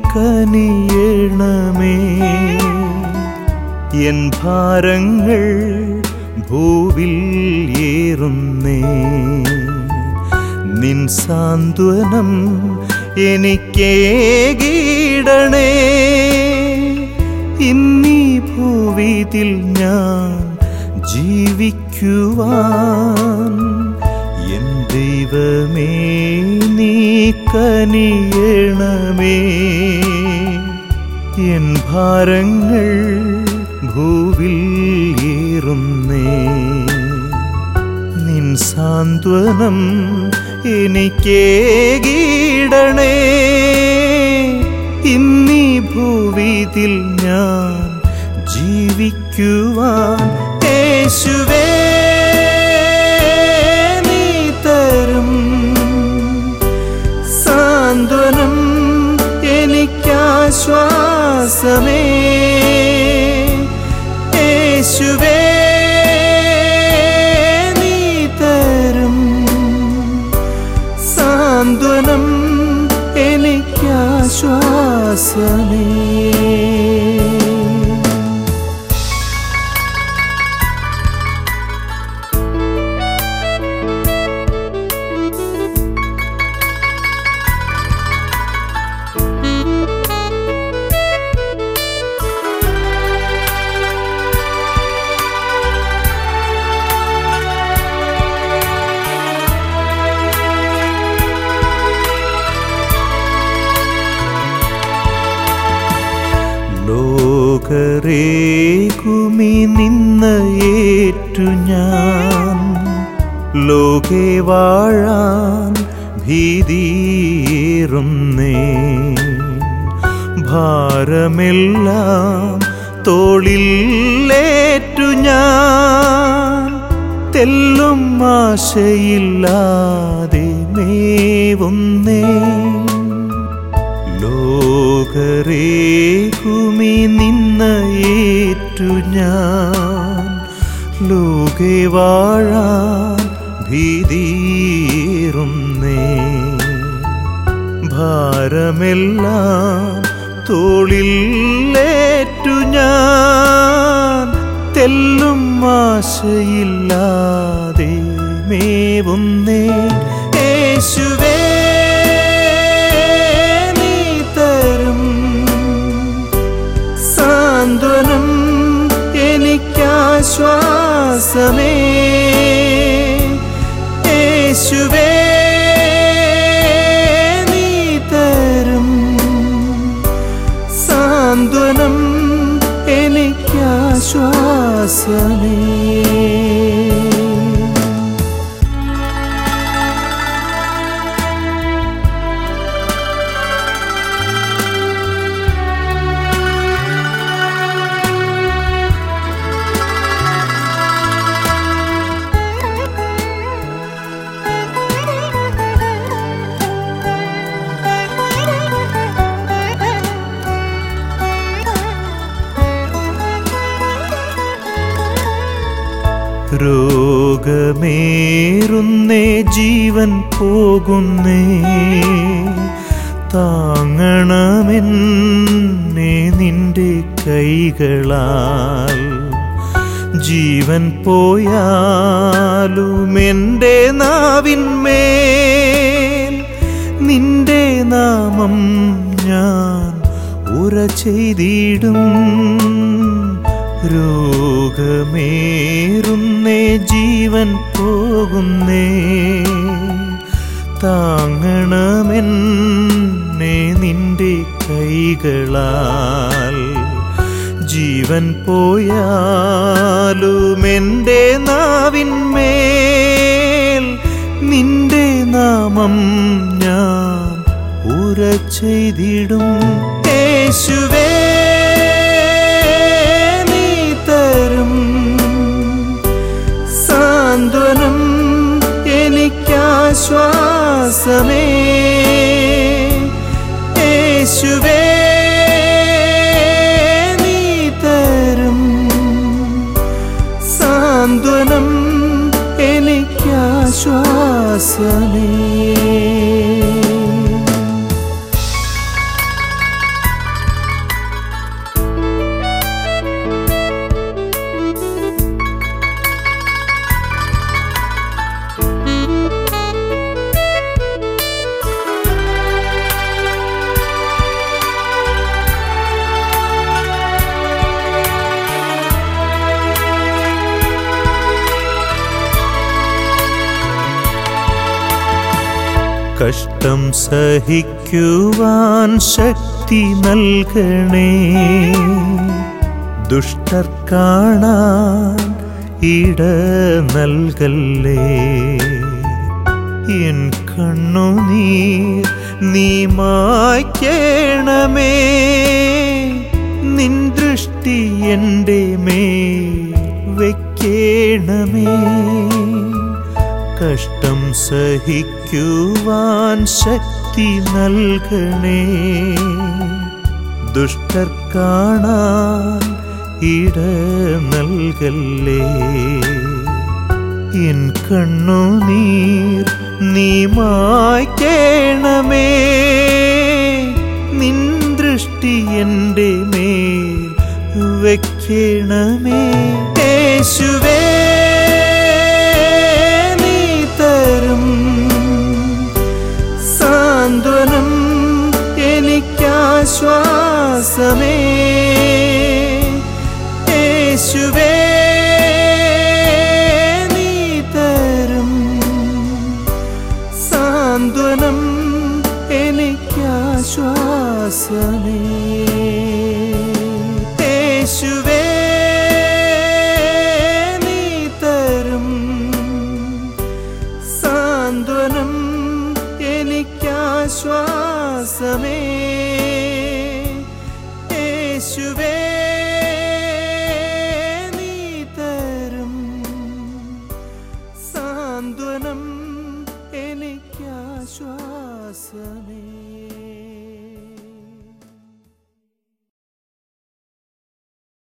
കനിയണമേ എൻ ഭാരങ്ങൾ ഭൂവിൽ ഏറുന്നേ നിൻ സാന്ത്വനം എനിക്കേകീടണേ ഇന്നീ ഭൂവിതിൽ ഞാൻ ജീവിക്കുവാൻ എൻ ദൈവമേ നീ കനിയണമേ എൻ ഭാരങ്ങൾ ഭൂവിൽ ഏറുന്നേ നിൻ സാന്ത്വനം എനിക്കേകീടണേ ഇന്നീ ഭൂവിതിൽ ഞാൻ ജീവിക്കുവാൻ യേശുവേ നീ തരും സാന്ത്വനം എനിക്കാശ്വാസമേ യേശുവേ നീ തരും സാന്ത്വനം എനിക്കാശ്വാസമേ ലോകരേകുമി നിന്ന് ഏറ്റു ഞാൻ ലോകെ വാഴാൻ ഭീതിയേറുന്നേ ഭാരമെല്ലാം തോളിലേറ്റു ഞാൻ തെല്ലും ആശയില്ലാതെ മേവുന്നേ ലോകരേകുമി നിന്ന ഏറ്റു ഞാൻ ലോകെ വാഴാൻ ഭീതിയേറുന്നേ ഭാരമെല്ലാം തോളിലേറ്റു ഞാൻ തെല്ലും ആശയില്ലാതെ മേവുന്നേ യേശുവേ നീ തരും സാന്ത്വനം എനിക്കാശ്വാസമേ യേശുവേ നീ തരും സാന്ത്വനം എനിക്കാശ്വാസമേ രോഗമേറുന്നേ ജീവൻ പോകുന്നേ താങ്ങണമെന്നെ നിന്റെ കൈകളാൽ ജീവൻ പോയാലും എൻ്റെ നാവിന്മേൽ നിന്റെ നാമം ഞാൻ ഉറ ചെയ്തിടും രോഗമേറുന്നേ ജീവൻ പോകുന്നേ താങ്ങണമെന്നെ നിന്റെ കൈകളാൽ ജീവൻ പോയാലും എൻ്റെ നാവിന്മേൽ നിന്റെ നാമം ഞാൻ ഉറ ചെയ്തിടും യേശുവേ നീ തരും സാന്ത്വനം എനിക്കാശ്വാസമേ യേശുവേ നീ തരും സാന്ത്വനം എനിക്കാശ്വാസമേ കഷ്ടം സഹിക്കുവാൻ ശക്തി നൽകണേ ദുഷ്ടർ കാണാൻ ഇട നൽകല്ലേ എൻ കണ്ണുനീർ നീ മായ്ക്കണമേ നിൻ ദൃഷ്ടി എൻ്റെ മേൽ വയ്ക്കണമേ കഷ്ടം സഹിക്കുവാൻ ശക്തി നൽകണേ ദുഷ്ടർ കാണാൻ ഇട നൽകല്ലേ എൻ കണ്ണുനീർ നീ മായ്ക്കണമേ നിൻ ദൃഷ്ടി എൻ്റെ മേൽ വയ്ക്കണമേ യേശുവേ നീ തരും സാന്ത്വനം എനിക്കാശ്വാസമേ യേശുവേ നീ തരും സാന്ത്വനം എനിക്കാശ്വാസമേ യേശുവേ നീ തരും സാന്ത്വനം എനിക്കാശ്വാസമേ യേശുവേ